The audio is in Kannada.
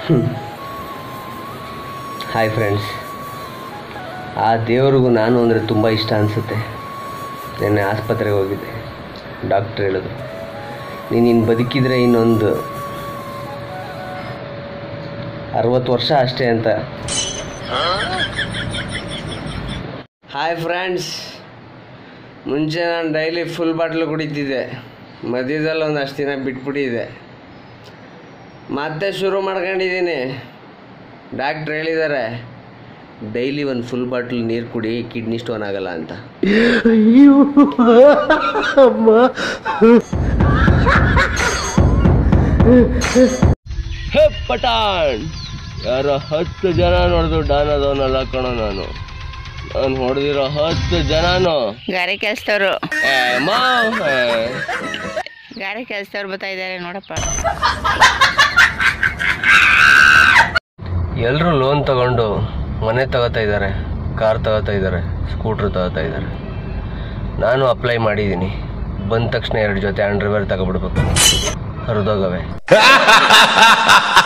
ಹಾಯ್ ಫ್ರೆಂಡ್ಸ್ ಆ ದೇವ್ರಿಗೂ ನಾನು ಅಂದರೆ ತುಂಬ ಇಷ್ಟ ಅನಿಸುತ್ತೆ ನಿನ್ನೆ ಆಸ್ಪತ್ರೆಗೆ ಹೋಗಿದ್ದೆ ಡಾಕ್ಟ್ರ್ ಹೇಳಿದ್ರು ನೀನು ಇನ್ನು ಬದುಕಿದ್ರೆ ಇನ್ನೊಂದು ಅರವತ್ತು ವರ್ಷ ಅಷ್ಟೇ ಅಂತ ಹಾಯ್ ಫ್ರೆಂಡ್ಸ್ ಮುಂಚೆ ನಾನು ಡೈಲಿ ಫುಲ್ ಬಾಟ್ಲು ಕುಡಿತಿದ್ದೆ ಮಧ್ಯದಲ್ಲಿ ಒಂದು ಅಷ್ಟು ದಿನ ಬಿಟ್ಬಿಟ್ಟಿದ್ದೆ ಮತ್ತೆ ಶುರು ಮಾಡ್ಕೊಂಡಿದ್ದೀನಿ ಡಾಕ್ಟ್ರ್ ಹೇಳಿದ್ದಾರೆ ಡೈಲಿ ಒಂದು ಫುಲ್ ಬಾಟ್ಲ್ ನೀರು ಕುಡಿ ಕಿಡ್ನಿ ಸ್ಟೋನ್ ಆಗಲ್ಲ ಅಂತ ಹೇ ಪಟಾಣ್ ಯಾರೋ ಹತ್ತು ಜನ ನೋಡಿದ್ರು ಡಾನ್ ಅದವನಲ್ಲ ಕಣೋ ನಾನು ನಾನು ಹೊಡೆದಿರೋ ಹತ್ತು ಜನನು ಗಾರೆ ಕೆಲ್ಸದವ್ರು ಏ, ಮಾವ್, ಏ. ಗಾರೆ ಕೆಲ್ಸದವ್ರು ಬರ್ತಾ ಇದ್ದಾರೆ ನೋಡಪ್ಪ ಎಲ್ಲರೂ ಲೋನ್ ತಗೊಂಡು ಮನೆ ತಗೋತಾ ಇದ್ದಾರೆ ಕಾರ್ ತಗೋತಾ ಇದ್ದಾರೆ ಸ್ಕೂಟ್ರ್ ತಗೋತಾ ಇದ್ದಾರೆ ನಾನು ಅಪ್ಲೈ ಮಾಡಿದ್ದೀನಿ ಬಂದ ತಕ್ಷಣ ಎರಡು ಜೊತೆ ಅಂಡರ್ವೇರ್ ತಗೊಬಿಡ್ಬೇಕು ಹರಿದೋಗವೆ